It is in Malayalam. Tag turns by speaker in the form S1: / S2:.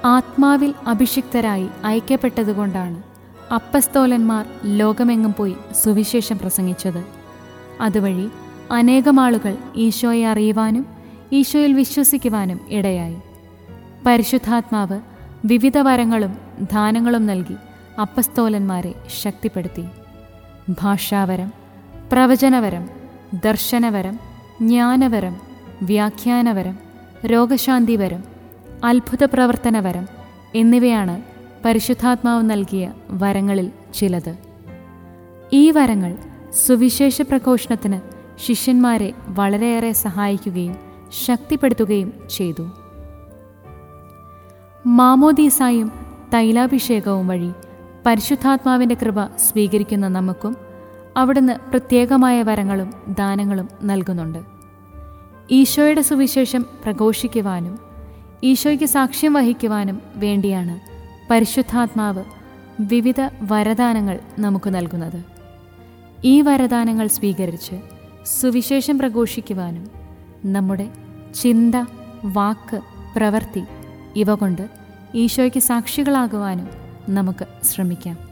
S1: ആത്മാവിൽ അഭിഷിക്തരായി ഐക്യപ്പെട്ടതുകൊണ്ടാണ് അപ്പസ്തോലന്മാർ ലോകമെങ്ങും പോയി സുവിശേഷം പ്രസംഗിച്ചത് അതുവഴി അനേകം ആളുകൾ ഈശോയെ അറിയുവാനും ഈശോയിൽ വിശ്വസിക്കുവാനും ഇടയായി പരിശുദ്ധാത്മാവ് വിവിധ വരങ്ങളും ദാനങ്ങളും നൽകി അപ്പസ്തോലന്മാരെ ശക്തിപ്പെടുത്തി ഭാഷാവരം പ്രവചനവരം ദർശനവരം ജ്ഞാനവരം വ്യാഖ്യാനവരം രോഗശാന്തിവരം അത്ഭുത പ്രവർത്തനവരം എന്നിവയാണ് പരിശുദ്ധാത്മാവ് നൽകിയ വരങ്ങളിൽ ചിലത് ഈ വരങ്ങൾ സുവിശേഷ പ്രഘോഷണത്തിന് ശിഷ്യന്മാരെ വളരെയേറെ സഹായിക്കുകയും ശക്തിപ്പെടുത്തുകയും ചെയ്തു മാമോദീസായും തൈലാഭിഷേകവും വഴി പരിശുദ്ധാത്മാവിൻ്റെ കൃപ സ്വീകരിക്കുന്ന നമുക്കും അവിടുന്ന് പ്രത്യേകമായ വരങ്ങളും ദാനങ്ങളും നൽകുന്നുണ്ട് ഈശോയുടെ സുവിശേഷം പ്രഘോഷിക്കുവാനും ഈശോയ്ക്ക് സാക്ഷ്യം വഹിക്കുവാനും വേണ്ടിയാണ് പരിശുദ്ധാത്മാവ് വിവിധ വരദാനങ്ങൾ നമുക്ക് നൽകുന്നത് ഈ വരദാനങ്ങൾ സ്വീകരിച്ച് സുവിശേഷം പ്രഘോഷിക്കുവാനും നമ്മുടെ ചിന്ത വാക്ക് പ്രവൃത്തി ഇവ കൊണ്ട് ഈശോയ്ക്ക് സാക്ഷികളാകുവാനും നമുക്ക് ശ്രമിക്കാം